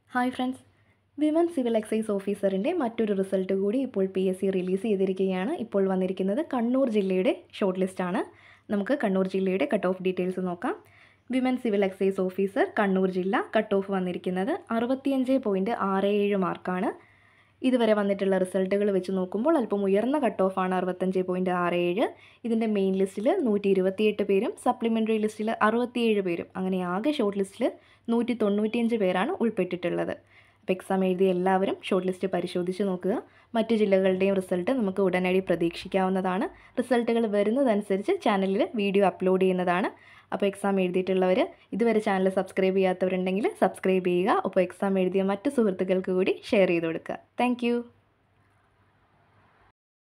hi friends women civil excise ഓഫീസറിൻ്റെ മറ്റൊരു result കൂടി ഇപ്പോൾ പി എസ് സി റിലീസ് ചെയ്തിരിക്കുകയാണ് ഇപ്പോൾ വന്നിരിക്കുന്നത് കണ്ണൂർ ജില്ലയുടെ ഷോർട്ട് ലിസ്റ്റാണ് നമുക്ക് കണ്ണൂർ ജില്ലയുടെ കട്ട് ഓഫ് ഡീറ്റെയിൽസ് നോക്കാം women civil excise officer Kannur ജില്ല കട്ട് ഓഫ് വന്നിരിക്കുന്നത് അറുപത്തിയഞ്ച് പോയിൻറ്റ് ആറ് ഏഴ് മാർക്കാണ് ഇതുവരെ വന്നിട്ടുള്ള റിസൾട്ടുകൾ വെച്ച് നോക്കുമ്പോൾ അല്പം ഉയർന്ന കട്ട് ഓഫാണ് അറുപത്തഞ്ച് പോയിൻറ്റ് ആറ് ഏഴ് ഇതിൻ്റെ മെയിൻ ലിസ്റ്റിൽ നൂറ്റി ഇരുപത്തിയെട്ട് പേരും സപ്ലിമെൻ്ററി ലിസ്റ്റിൽ അറുപത്തിയേഴ് പേരും അങ്ങനെ ആകെ ഷോർട്ട് ലിസ്റ്റിൽ നൂറ്റി തൊണ്ണൂറ്റിയഞ്ച് പേരാണ് ഉൾപ്പെട്ടിട്ടുള്ളത് അപ്പോൾ എക്സാം എഴുതിയ എല്ലാവരും ഷോർട്ട് ലിസ്റ്റ് പരിശോധിച്ച് നോക്കുക മറ്റു ജില്ലകളുടെയും റിസൾട്ട് നമുക്ക് ഉടനടി പ്രതീക്ഷിക്കാവുന്നതാണ് റിസൾട്ടുകൾ വരുന്നതനുസരിച്ച് ചാനലിൽ വീഡിയോ അപ്ലോഡ് ചെയ്യുന്നതാണ് അപ്പോൾ എക്സാം എഴുതിയിട്ടുള്ളവർ ഇതുവരെ ചാനൽ സബ്സ്ക്രൈബ് ചെയ്യാത്തവരുണ്ടെങ്കിൽ സബ്സ്ക്രൈബ് ചെയ്യുക അപ്പോൾ എക്സാം എഴുതിയ മറ്റ് സുഹൃത്തുക്കൾക്ക് കൂടി ഷെയർ ചെയ്ത് കൊടുക്കുക താങ്ക്